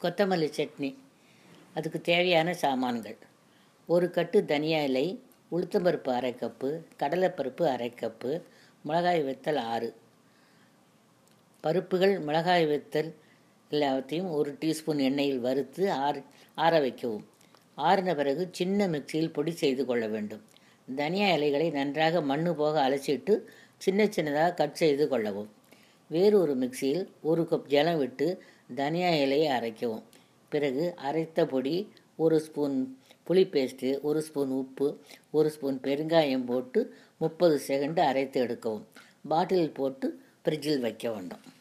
கொத்தமல்லி சட்னி அதுக்கு தேவையான சாமான்கள் ஒரு கட்டு தனியா இலை உளுத்தம்பருப்பு அரை கப்பு கடலைப்பருப்பு அரை கப்பு மிளகாய் வத்தல் ஆறு பருப்புகள் மிளகாய் வத்தல் எல்லாத்தையும் ஒரு டீஸ்பூன் எண்ணெயில் வறுத்து ஆறு ஆற வைக்கவும் ஆறின பிறகு சின்ன மிக்சியில் பொடி செய்து கொள்ள வேண்டும் தனியா இலைகளை நன்றாக மண்ணு போக அலசிட்டு சின்ன சின்னதாக கட் செய்து கொள்ளவும் வேறு ஒரு மிக்சியில் ஒரு கப் ஜலம் விட்டு தனியா இலையை அரைக்கவும் பிறகு அரைத்த பொடி ஒரு ஸ்பூன் புளி பேஸ்ட்டு ஒரு ஸ்பூன் உப்பு ஒரு ஸ்பூன் பெருங்காயம் போட்டு முப்பது செகண்டு அரைத்து எடுக்கவும் பாட்டிலில் போட்டு ஃப்ரிட்ஜில் வைக்க வேண்டும்